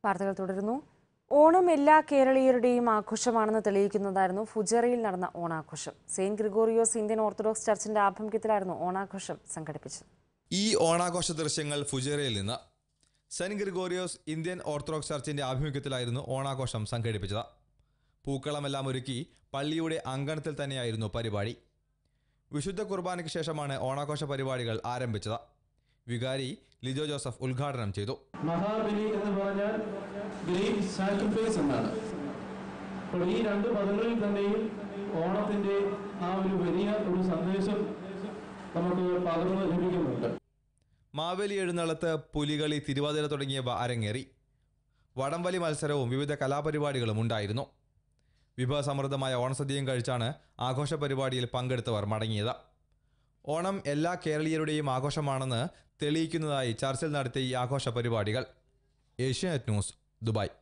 വാർത്തകൾ തുടരുന്നു ഓണം എല്ലാ കേരളീയരുടെയും ആഘോഷമാണെന്ന് തെളിയിക്കുന്നതായിരുന്നു ഫുജറയിൽ നടന്ന ഓണാഘോഷം സെയിന്റ് ഗ്രിഗോറിയോസ് ഇന്ത്യൻ ഓർത്തഡോക്സ് ചർച്ചിന്റെ ആഭിമുഖ്യത്തിലായിരുന്നു ഓണാഘോഷം സംഘടിപ്പിച്ചത് ഈ ഓണാഘോഷ ദൃശ്യങ്ങൾ ഫുജേറയിൽ നിന്ന് സെന്റ് ഗ്രിഗോറിയോസ് ഇന്ത്യൻ ഓർത്തഡോക്സ് ചർച്ചിന്റെ ആഭിമുഖ്യത്തിലായിരുന്നു ഓണാഘോഷം സംഘടിപ്പിച്ചത് പൂക്കളമെല്ലാം ഒരുക്കി പള്ളിയുടെ അങ്കണത്തിൽ തന്നെയായിരുന്നു പരിപാടി വിശുദ്ധ കുർബാനയ്ക്ക് ശേഷമാണ് ഓണാഘോഷ പരിപാടികൾ ആരംഭിച്ചത് വികാരി ലിജോ ജോസഫ് ഉദ്ഘാടനം ചെയ്തു മഹാബലി എന്ന് പറഞ്ഞാൽ ഗ്രേറ്റ് സാക്രിഫൈസ് എന്നാണ് അപ്പോൾ ഈ രണ്ട് പദങ്ങളിൽ തന്നെയും ഓണത്തിന്റെ ആ ഒരു വലിയ ഒരു സന്ദേശം നമുക്ക് പകർന്നു ലഭിക്കുന്നുണ്ട് മാവേലി എഴുന്നള്ളത്ത് പുലികളി തിരുവാതിര തുടങ്ങിയവ അരങ്ങേറി വടംവലി മത്സരവും വിവിധ കലാപരിപാടികളും ഉണ്ടായിരുന്നു വിഭവസമൃദ്ധമായ ഓണസദ്യയും കഴിച്ചാണ് ആഘോഷ പരിപാടിയിൽ പങ്കെടുത്തവർ മടങ്ങിയത് ഓണം എല്ലാ കേരളീയരുടെയും ആഘോഷമാണെന്ന് തെളിയിക്കുന്നതായി ചർച്ചിൽ നടത്തിയ ഈ ആഘോഷ പരിപാടികൾ ഏഷ്യാനെറ്റ് ന്യൂസ് ദുബായ്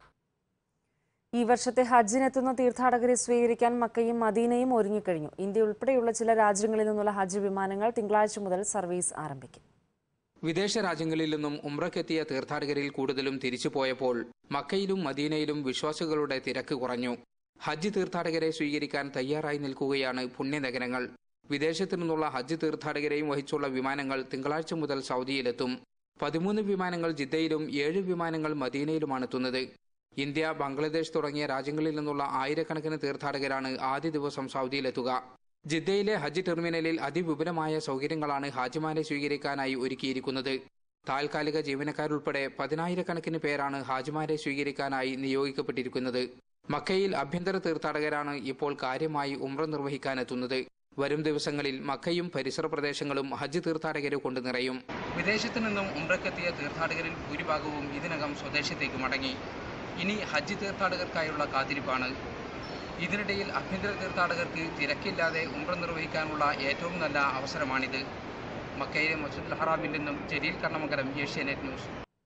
ഈ വർഷത്തെ ഹജ്ജിനെത്തുന്ന തീർത്ഥാടകരെ സ്വീകരിക്കാൻ മക്കയും മദീനയും ഒരുങ്ങിക്കഴിഞ്ഞു ഇന്ത്യ ഉൾപ്പെടെയുള്ള ചില രാജ്യങ്ങളിൽ നിന്നുള്ള ഹജ്ജ് വിമാനങ്ങൾ തിങ്കളാഴ്ച മുതൽ സർവീസ് ആരംഭിക്കും വിദേശ രാജ്യങ്ങളിൽ നിന്നും ഉംറയ്ക്കെത്തിയ തീർത്ഥാടകരിൽ കൂടുതലും തിരിച്ചുപോയപ്പോൾ മക്കയിലും മദീനയിലും വിശ്വാസികളുടെ തിരക്ക് കുറഞ്ഞു ഹജ്ജ് തീർത്ഥാടകരെ സ്വീകരിക്കാൻ തയ്യാറായി നിൽക്കുകയാണ് പുണ്യനഗരങ്ങൾ വിദേശത്തു നിന്നുള്ള ഹജ്ജ് തീർത്ഥാടകരെയും വഹിച്ചുള്ള വിമാനങ്ങൾ തിങ്കളാഴ്ച മുതൽ സൗദിയിലെത്തും പതിമൂന്ന് വിമാനങ്ങൾ ജിദ്ദയിലും ഏഴ് വിമാനങ്ങൾ മദീനയിലുമാണ് എത്തുന്നത് ഇന്ത്യ ബംഗ്ലാദേശ് തുടങ്ങിയ രാജ്യങ്ങളിൽ നിന്നുള്ള ആയിരക്കണക്കിന് തീർത്ഥാടകരാണ് ആദ്യ ദിവസം സൗദിയിലെത്തുക ജിദ്ദയിലെ ഹജ്ജ് ടെർമിനലിൽ അതിവിപുലമായ സൗകര്യങ്ങളാണ് ഹാജിമാരെ സ്വീകരിക്കാനായി ഒരുക്കിയിരിക്കുന്നത് താൽക്കാലിക ജീവനക്കാരുൾപ്പെടെ പതിനായിരക്കണക്കിന് പേരാണ് ഹാജിമാരെ സ്വീകരിക്കാനായി നിയോഗിക്കപ്പെട്ടിരിക്കുന്നത് മക്കയിൽ ആഭ്യന്തര തീർത്ഥാടകരാണ് ഇപ്പോൾ കാര്യമായി ഉംറ നിർവഹിക്കാനെത്തുന്നത് വരും ദിവസങ്ങളിൽ മക്കയും പരിസര പ്രദേശങ്ങളും ഹജ്ജ് തീർത്ഥാടകരെ കൊണ്ട് നിറയും വിദേശത്തു നിന്നും ഉംറക്കെത്തിയ തീർത്ഥാടകരിൽ ഭൂരിഭാഗവും ഇതിനകം സ്വദേശത്തേക്ക് മടങ്ങി ഇനി ഹജ്ജ് തീർത്ഥാടകർക്കായുള്ള കാത്തിരിപ്പാണ് ഇതിനിടയിൽ ആഭ്യന്തര തീർത്ഥാടകർക്ക് തിരക്കില്ലാതെ ഉംറ നിർവഹിക്കാനുള്ള ഏറ്റവും നല്ല അവസരമാണിത് മക്കയിലെ മസ്ജിദുൽ ഹറാമിൽ നിന്നും ജലീൽ കർണമംഗലം ഏഷ്യാനെറ്റ് ന്യൂസ്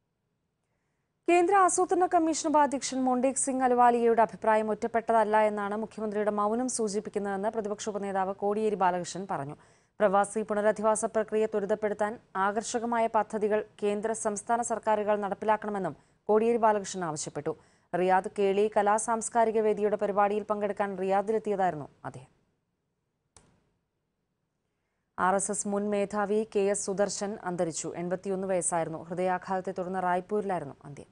കേന്ദ്ര ആസൂത്രണ കമ്മീഷൻ ഉപാധ്യക്ഷൻ മൊണ്ടേക് സിംഗ് അലുവാലിയയുടെ അഭിപ്രായം ഒറ്റപ്പെട്ടതല്ല എന്നാണ് മുഖ്യമന്ത്രിയുടെ മൗനം സൂചിപ്പിക്കുന്നതെന്ന് പ്രതിപക്ഷ ഉപനേതാവ് കോടിയേരി ബാലകൃഷ്ണൻ പറഞ്ഞു പ്രവാസി പുനരധിവാസ പ്രക്രിയ ത്വരിതപ്പെടുത്താൻ ആകർഷകമായ പദ്ധതികൾ കേന്ദ്ര സംസ്ഥാന സർക്കാരുകൾ നടപ്പിലാക്കണമെന്നും കോടിയേരി ബാലകൃഷ്ണൻ ആവശ്യപ്പെട്ടു റിയാദ് കേളി കലാ സാംസ്കാരിക വേദിയുടെ പരിപാടിയിൽ പങ്കെടുക്കാൻ റിയാദിലെത്തിയതായിരുന്നു അദ്ദേഹം ആർ എസ് എസ് മുൻ മേധാവി കെ എസ് സുദർശൻ അന്തരിച്ചു എൺപത്തിയൊന്ന് വയസ്സായിരുന്നു ഹൃദയാഘാതത്തെ തുടർന്ന് റായ്പൂരിലായിരുന്നു അന്ത്യം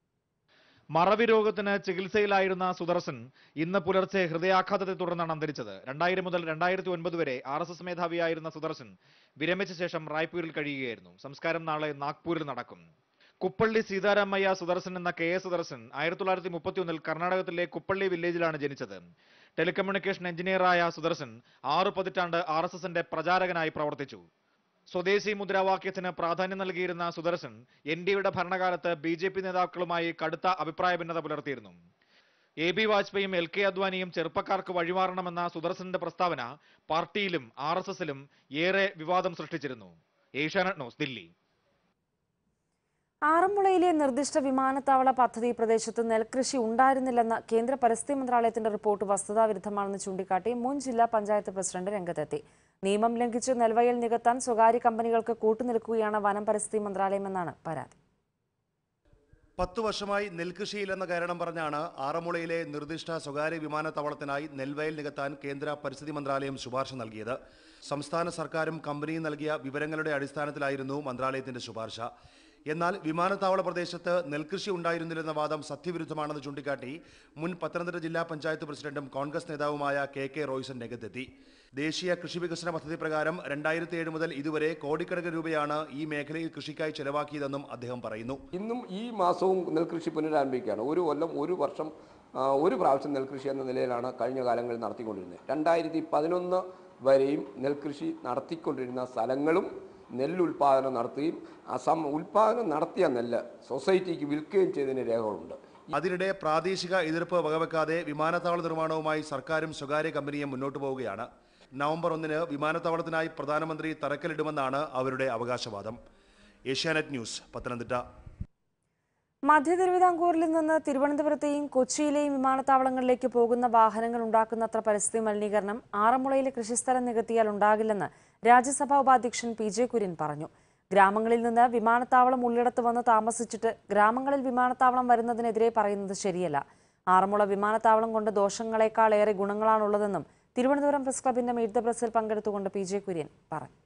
മറവി രോഗത്തിന് ചികിത്സയിലായിരുന്ന സുദർശൻ ഇന്ന് പുലർച്ചെ ഹൃദയാഘാതത്തെ തുടർന്നാണ് അന്തരിച്ചത് രണ്ടായിരം മുതൽ രണ്ടായിരത്തി ഒൻപത് വരെ ആർ എസ് എസ് മേധാവിയായിരുന്ന സുദർശൻ വിരമിച്ച ശേഷം റായ്പൂരിൽ കഴിയുകയായിരുന്നു സംസ്കാരം നാളെ നാഗ്പൂരിൽ നടക്കും കുപ്പള്ളി സീതാരാമയ്യ സുദർശൻ എന്ന കെ എസ് സുദർശൻ ആയിരത്തി തൊള്ളായിരത്തി മുപ്പത്തിയൊന്നിൽ കർണാടകത്തിലെ കുപ്പള്ളി വില്ലേജിലാണ് ജനിച്ചത് ടെലികമ്മ്യൂണിക്കേഷൻ എഞ്ചിനീയറായ സുദർശൻ ആറു പതിറ്റാണ്ട് ആർ എസ് എസിന്റെ പ്രചാരകനായി പ്രവർത്തിച്ചു സ്വദേശി മുദ്രാവാക്യത്തിന് പ്രാധാന്യം നൽകിയിരുന്ന സുദർശൻ എൻ ഡി എയുടെ ഭരണകാലത്ത് ബി ജെ പി നേതാക്കളുമായി കടുത്ത അഭിപ്രായ ഭിന്നത പുലർത്തിയിരുന്നു എ ബി വാജ്പേയിയും എൽ കെ അദ്വാനിയും ചെറുപ്പക്കാർക്ക് വഴിമാറണമെന്ന സുദർശന്റെ പ്രസ്താവന പാർട്ടിയിലും ആർ എസ് എസിലും ഏറെ വിവാദം സൃഷ്ടിച്ചിരുന്നു ഏഷ്യാനെറ്റ് ന്യൂസ് ദില്ലി ആറന്മുളയിലെ നിർദ്ദിഷ്ട വിമാനത്താവള പദ്ധതി പ്രദേശത്ത് നെൽകൃഷി ഉണ്ടായിരുന്നില്ലെന്ന കേന്ദ്ര പരിസ്ഥിതി മന്ത്രാലയത്തിന്റെ റിപ്പോർട്ട് വസ്തുതാവിരുദ്ധമാണെന്ന് ചൂണ്ടിക്കാട്ടി മുൻ ജില്ലാ പഞ്ചായത്ത് പ്രസിഡന്റ് രംഗത്തെത്തി നിയമം ലംഘിച്ച് നെൽവയൽ നികത്താൻ സ്വകാര്യ കമ്പനികൾക്ക് കൂട്ടുനിൽക്കുകയാണ് വനം പരിസ്ഥിതി മന്ത്രാലയമെന്നാണ് പരാതി പത്തു വർഷമായി നെൽകൃഷിയില്ലെന്ന കാരണം പറഞ്ഞാണ് ആറന്മുളയിലെ നിർദ്ദിഷ്ട സ്വകാര്യ വിമാനത്താവളത്തിനായി നെൽവയൽ നികത്താൻ കേന്ദ്ര പരിസ്ഥിതി മന്ത്രാലയം ശുപാർശ നൽകിയത് സംസ്ഥാന സർക്കാരും കമ്പനിയും നൽകിയ വിവരങ്ങളുടെ അടിസ്ഥാനത്തിലായിരുന്നു മന്ത്രാലയത്തിന്റെ ശുപാർശ എന്നാൽ വിമാനത്താവള പ്രദേശത്ത് നെൽകൃഷി ഉണ്ടായിരുന്നില്ലെന്ന വാദം സത്യവിരുദ്ധമാണെന്ന് ചൂണ്ടിക്കാട്ടി മുൻ പത്തനംതിട്ട ജില്ലാ പഞ്ചായത്ത് പ്രസിഡന്റും കോൺഗ്രസ് നേതാവുമായ കെ കെ റോയ്സൺ രംഗത്തെത്തി ദേശീയ കൃഷി വികസന പദ്ധതി പ്രകാരം രണ്ടായിരത്തി ഏഴ് മുതൽ ഇതുവരെ കോടിക്കണക്കിന് രൂപയാണ് ഈ മേഖലയിൽ കൃഷിക്കായി ചെലവാക്കിയതെന്നും അദ്ദേഹം പറയുന്നു ഇന്നും ഈ മാസവും നെൽകൃഷി പുനരാരംഭിക്കുകയാണ് ഒരു കൊല്ലം ഒരു വർഷം ആ, ഒരു പ്രാവശ്യം നെൽകൃഷി എന്ന നിലയിലാണ് കഴിഞ്ഞ കാലങ്ങളിൽ നടത്തിക്കൊണ്ടിരുന്നത് രണ്ടായിരത്തി പതിനൊന്ന് വരെയും നെൽകൃഷി നടത്തിക്കൊണ്ടിരുന്ന സ്ഥലങ്ങളും നെല്ലുൽപാദനം നടത്തുകയും അസം ഉൽപാദനം നടത്തിയ നെല്ല് സൊസൈറ്റിക്ക് വിൽക്കുകയും ചെയ്തതിന് രേഖകളുണ്ട് അതിനിടെ പ്രാദേശിക എതിർപ്പ് വകവെക്കാതെ വിമാനത്താവള നിർമ്മാണവുമായി സർക്കാരും സ്വകാര്യ കമ്പനിയും മുന്നോട്ട് പോവുകയാണ് നവംബർ ഒന്നിന് വിമാനത്താവളത്തിനായി പ്രധാനമന്ത്രി തറക്കല്ലിടുമെന്നാണ് അവരുടെ അവകാശവാദം ഏഷ്യാനെറ്റ് ന്യൂസ് പത്തനംതിട്ട മധ്യ തിരുവിതാംകൂറിൽ നിന്ന് തിരുവനന്തപുരത്തെയും കൊച്ചിയിലെയും വിമാനത്താവളങ്ങളിലേക്ക് പോകുന്ന വാഹനങ്ങൾ ഉണ്ടാക്കുന്നത്ര പരിസ്ഥിതി മലിനീകരണം ആറന്മുളയിലെ കൃഷിസ്ഥലം നികത്തിയാൽ ഉണ്ടാകില്ലെന്ന് രാജ്യസഭാ ഉപാധ്യക്ഷൻ പി ജെ കുര്യൻ പറഞ്ഞു ഗ്രാമങ്ങളിൽ നിന്ന് വിമാനത്താവളം ഉള്ളിടത്ത് വന്ന് താമസിച്ചിട്ട് ഗ്രാമങ്ങളിൽ വിമാനത്താവളം വരുന്നതിനെതിരെ പറയുന്നത് ശരിയല്ല ആറന്മുള വിമാനത്താവളം കൊണ്ട് ദോഷങ്ങളെക്കാൾ ഏറെ ഗുണങ്ങളാണുള്ളതെന്നും തിരുവനന്തപുരം പ്രസ് ക്ലബിന്റെ മീറ്റ് ദ പ്രസിൽ പങ്കെടുത്തുകൊണ്ട് പി ജെ കുര്യൻ പറഞ്ഞു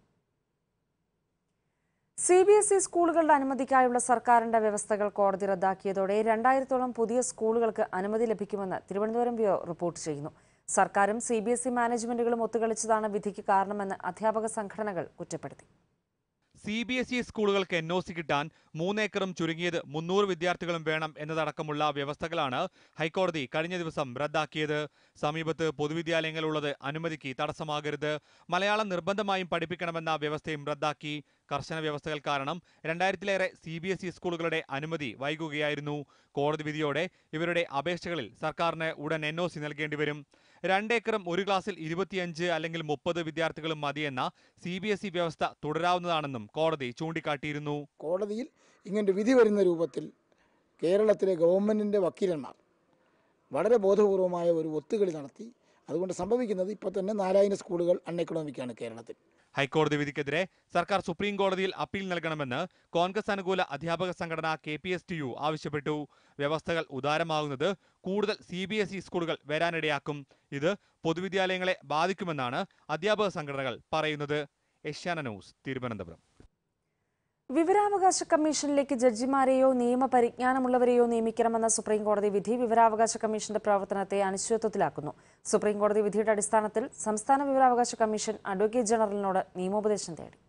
സി ബി എസ് ഇ സ്കൂളുകളുടെ അനുമതിക്കായുള്ള സർക്കാരിന്റെ വ്യവസ്ഥകൾ കോടതി റദ്ദാക്കിയതോടെ രണ്ടായിരത്തോളം പുതിയ സ്കൂളുകൾക്ക് അനുമതി ലഭിക്കുമെന്ന് തിരുവനന്തപുരം ബ്യൂറോ റിപ്പോർട്ട് ചെയ്യുന്നു സർക്കാരും സി ബി എസ് ഇ മാനേജ്മെന്റുകളും ഒത്തുകളിച്ചതാണ് വിധിക്ക് കാരണമെന്ന് അധ്യാപക സംഘടനകൾ കുറ്റപ്പെടുത്തി സി ബി എസ് ഇ സ്കൂളുകൾക്ക് എൻ ഒ സി കിട്ടാൻ മൂന്നേക്കറും ചുരുങ്ങിയത് മുന്നൂറ് വിദ്യാർത്ഥികളും വേണം എന്നതടക്കമുള്ള വ്യവസ്ഥകളാണ് ഹൈക്കോടതി കഴിഞ്ഞ ദിവസം റദ്ദാക്കിയത് സമീപത്ത് പൊതുവിദ്യാലയങ്ങളുള്ളത് അനുമതിക്ക് തടസ്സമാകരുത് മലയാളം നിർബന്ധമായും പഠിപ്പിക്കണമെന്ന വ്യവസ്ഥയും റദ്ദാക്കി കർശന വ്യവസ്ഥകൾ കാരണം രണ്ടായിരത്തിലേറെ സി ബി എസ് ഇ സ്കൂളുകളുടെ അനുമതി വൈകുകയായിരുന്നു കോടതി വിധിയോടെ ഇവരുടെ അപേക്ഷകളിൽ സർക്കാരിന് ഉടൻ എൻ ഒ സി നൽകേണ്ടി വരും രണ്ടേക്കറും ഒരു ക്ലാസ്സിൽ ഇരുപത്തിയഞ്ച് അല്ലെങ്കിൽ മുപ്പത് വിദ്യാർത്ഥികളും മതിയെന്ന സി ബി എസ് ഇ വ്യവസ്ഥ തുടരാവുന്നതാണെന്നും കോടതി ചൂണ്ടിക്കാട്ടിയിരുന്നു കോടതിയിൽ ഇങ്ങനെ വിധി വരുന്ന രൂപത്തിൽ കേരളത്തിലെ ഗവൺമെൻറ്റിൻ്റെ വക്കീലന്മാർ വളരെ ബോധപൂർവമായ ഒരു ഒത്തുകളി നടത്തി അതുകൊണ്ട് സംഭവിക്കുന്നത് ഇപ്പോൾ തന്നെ നാലായിരം സ്കൂളുകൾ അൺഎക്കണോമിക്കാണ് കേരളത്തിൽ ഹൈക്കോടതി വിധിക്കെതിരെ സർക്കാർ സുപ്രീം കോടതിയിൽ അപ്പീൽ നൽകണമെന്ന് കോൺഗ്രസ് അനുകൂല അധ്യാപക സംഘടന K P S T U ആവശ്യപ്പെട്ടു വ്യവസ്ഥകൾ ഉദാരമാകുന്നത് കൂടുതൽ സി ബി എസ് ഇ സ്കൂളുകൾ വരാനിടയാക്കും ഇത് പൊതുവിദ്യാലയങ്ങളെ ബാധിക്കുമെന്നാണ് അധ്യാപക സംഘടനകൾ പറയുന്നത് ഏഷ്യാന ന്യൂസ് തിരുവനന്തപുരം വിവരാവകാശ കമ്മീഷനിലേക്ക് ജഡ്ജിമാരെയോ നിയമപരിജ്ഞാനമുള്ളവരെയോ നിയമിക്കണമെന്ന സുപ്രീം കോടതി വിധി വിവരാവകാശ കമ്മീഷന്റെ പ്രവർത്തനത്തെ അനിശ്ചിതത്വത്തിലാക്കുന്നു സുപ്രീം കോടതി വിധിയുടെ അടിസ്ഥാനത്തിൽ സംസ്ഥാന വിവരാവകാശ കമ്മീഷൻ അഡ്വക്കേറ്റ് ജനറലിനോട് നിയമോപദേശം തേടി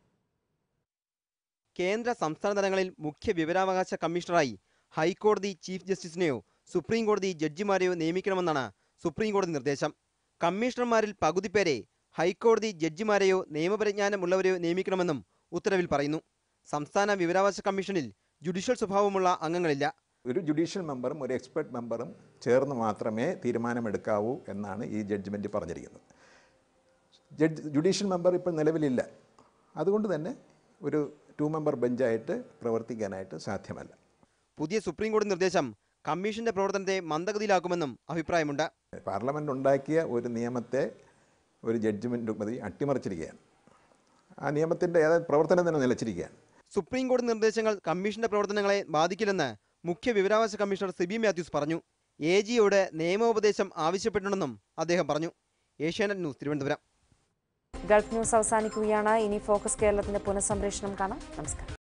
കേന്ദ്ര സംസ്ഥാന തലങ്ങളിൽ മുഖ്യ വിവരാവകാശ കമ്മീഷണറായി ഹൈക്കോടതി ചീഫ് ജസ്റ്റിസിനെയോ സുപ്രീം കോടതി ജഡ്ജിമാരെയോ നിയമിക്കണമെന്നാണ് സുപ്രീം കോടതി നിർദ്ദേശം കമ്മീഷണർമാരിൽ പകുതി പേരെ ഹൈക്കോടതി ജഡ്ജിമാരെയോ നിയമപരിജ്ഞാനമുള്ളവരെയോ നിയമിക്കണമെന്നും ഉത്തരവിൽ പറയുന്നു സംസ്ഥാന വിവരാവകാശ കമ്മീഷനിൽ ജുഡീഷ്യൽ സ്വഭാവമുള്ള അംഗങ്ങളില്ല ഒരു ജുഡീഷ്യൽ മെമ്പറും ഒരു എക്സ്പെർട്ട് മെമ്പറും ചേർന്ന് മാത്രമേ തീരുമാനമെടുക്കാവൂ എന്നാണ് ഈ ജഡ്ജ്മെൻറ്റ് പറഞ്ഞിരിക്കുന്നത് ജഡ്ജ് ജുഡീഷ്യൽ മെമ്പർ ഇപ്പോൾ നിലവിലില്ല അതുകൊണ്ട് തന്നെ ഒരു ടു മെമ്പർ ബെഞ്ചായിട്ട് പ്രവർത്തിക്കാനായിട്ട് സാധ്യമല്ല പുതിയ സുപ്രീം കോടതി നിർദ്ദേശം കമ്മീഷന്റെ പ്രവർത്തനത്തെ മന്ദഗതിയിലാക്കുമെന്നും അഭിപ്രായമുണ്ട് പാർലമെൻറ്റ് ഉണ്ടാക്കിയ ഒരു നിയമത്തെ ഒരു ജഡ്ജ്മെൻറ്റ് മതി അട്ടിമറിച്ചിരിക്കുകയാണ് ആ നിയമത്തിൻ്റെ ഏതായത് പ്രവർത്തനം തന്നെ നിലച്ചിരിക്കുകയാണ് സുപ്രീം കോടതി നിർദ്ദേശങ്ങൾ കമ്മീഷന്റെ പ്രവർത്തനങ്ങളെ ബാധിക്കില്ലെന്ന് മുഖ്യ വിവരാവകാശ കമ്മീഷണർ സിബി മാത്യൂസ് പറഞ്ഞു എ ജിയോട് നിയമോപദേശം ആവശ്യപ്പെട്ടിട്ടുണ്ടെന്നും അദ്ദേഹം പറഞ്ഞു Asianet news Thiruvananthapuram Gulf news അവസാനിക്കുകയാണ് ഇനി ഫോക്കസ് കേരളത്തിന്റെ പുനഃസംപ്രേഷണം കാണാം നമസ്കാരം